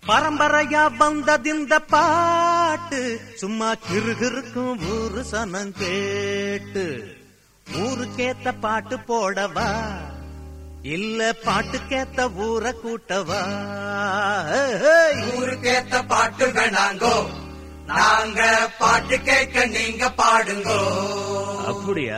பரம்பரையா வந்ததிந்த பாட்டு சும்மா கிறுகிறுக்கும் ஊரு சனம் கேட்டு ஊருக்கேத்த பாட்டு போடவா இல்ல பாட்டுக்கேத்த ஊரை கூட்டவா ஹேய். ஊருக்கேத்த பாட்டு வேணாங்கோ நாங்க பாட்டு கேட்க நீங்க பாடுங்கோ அப்படியா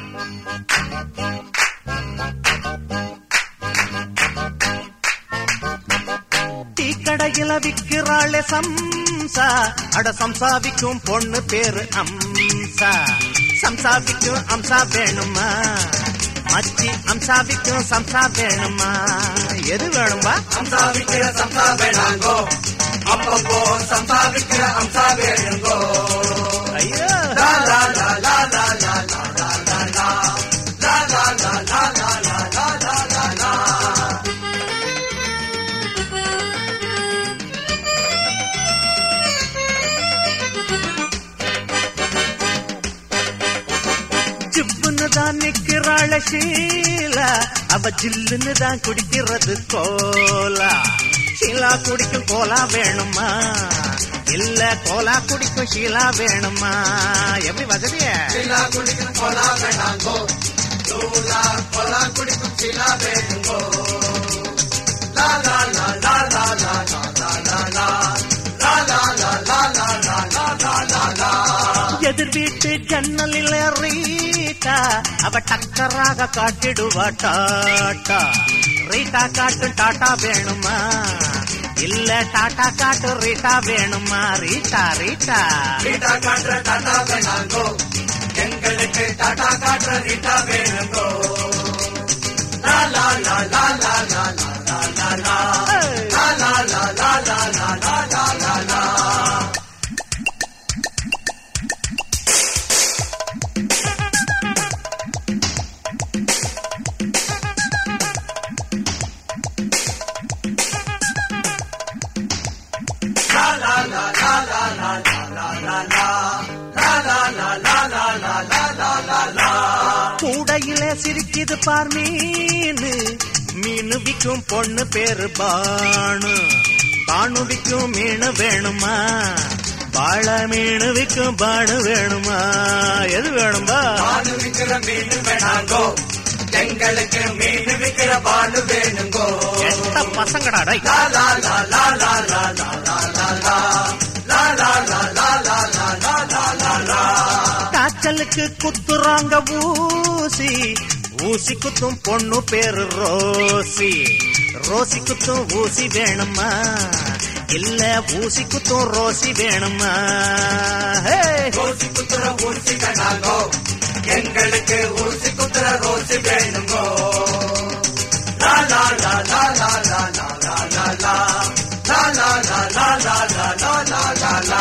டீ கடையில விக்கிறாளே சம்சா அட சம்சா விக்கும் பொண்ணு பேரு அம்சா சம்சா விக்கும் அம்சா வேணுமா மச்சி அம்சா விக்கும் சம்சா வேணுமா எது வேணும்பா அம்சா விக்கிற சம்சா வேணாங்கோ அப்பப்போ சம்சா விக்கிற அம்சா வேணுங்கோ ஐயோ லா லா லா லா லா லா லா லா லா லா. லா லா லா லா லா லா லா லா லா லா. ஜிப்புன்னு தான் நிக்கிறாள ஷீலா அவ ஜில்லுன்னு தான் குடிக்கிறது கோலா ஷீலா குடிக்கும் கோலா வேணுமா இல்ல கோலா குடிக்கும் ஷீலா வேணுமா எப்படி வசதிய சிலா குடிக்கும் கொலா வேணாங்கோ லூலா கொலா குடிக்கும் சிலா வேணுங்கோ லா லா லா லா லா லா லா லா லா லா. லா லா லா லா லா லா லா லா லா லா. எதிர் வீட்டு ஜன்னலில் ரீட்டா அவ டக்கராக காட்டிடுவா டாட்டா ரீட்டா காட்டு டாட்டா வேணுமா இல்ல டாட்டா காட்டு ரீட்டா வேணுமா ரீட்டா ரீட்டா ரீட்டா காட்டுற டாட்டா வேணாங்கோ எங்களுக்கு டாட்டா காட்டுற ரீட்டா வேணுங்கோ லா லா லா லா லா லா லா லா லா லா. லா லா லா லா லா லா லா லா லா லா. La la la la la la la la la la. La la la la la la la la la la. கூடையில சிரிக்குது பார் மீனு மீனு விக்கும் பொண்ணு பேரு பானு பானு விக்கும் மீனு வேணுமா வாழ மீனு விக்கும் பானு வேணுமா எது வேணும்பா பானு விக்கிற மீன் வேணாங்கோ எங்களுக்கு மீன் விக்கிற பானு வேணுங்கோ எட்ட பசங்கடா டேய். லா லா லா லா லா லா லா லா லா லா. லா லா லா லா லா லா லா லா லா லா. காய்ச்சலுக்கு குத்துறாங்க ஊசி ஊசி குத்தும் பொண்ணு பேரு ரோசி ரோசி குத்தும் ஊசி வேணுமா இல்ல ஊசி குத்தும் ரோசி வேணுமா ஹே! ரோசி குத்துற ஊசி வேணாங்கோ எங்களுக்கு ஊசி குத்துற ரோசி வேணுங்கோ லா லா லா லா லா லா லா லா லா லா. லா லா லா லா லா லா லா லா லா லா.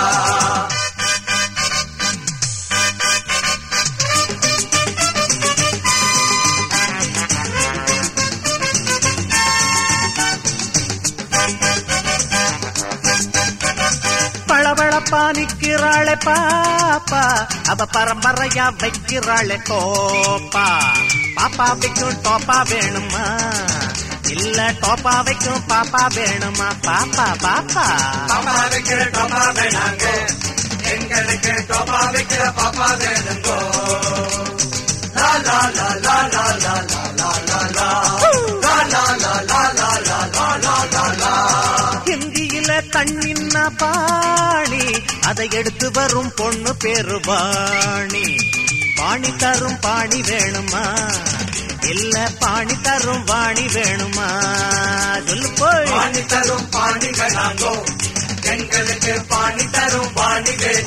பளபளப்பா நிக்கிறாளே பாப்பா அவ பரம்பரையா வைக்கிறாளே கோப்பா பாப்பா வைக்கும் டோப்பா வேணுமா இல்ல டோப்பா வைக்கும் பாப்பா வேணுமா பாப்பா பாப்பா பாப்பா வைக்கிற டோப்பா வேணாங்க எங்களுக்கு டோப்பா வைக்கிற பாப்பா வேணுங்கோ லா லா லா லா லா லா லா லா லா லா. லா லா லா லா லா லா லா லா லா லா. ஹிந்தியில கண்ணின்னா பாணி அதை எடுத்து வரும் பொண்ணு பேரு வாணி பாணி தரும் பாணி வேணுமா இல்ல பாணி தரும் வாணி வேணுமா சொல்லு போய் பாணி தரும் பாணி வேணாங்கோ எங்களுக்கு பாணி தரும் பாணி வேணும்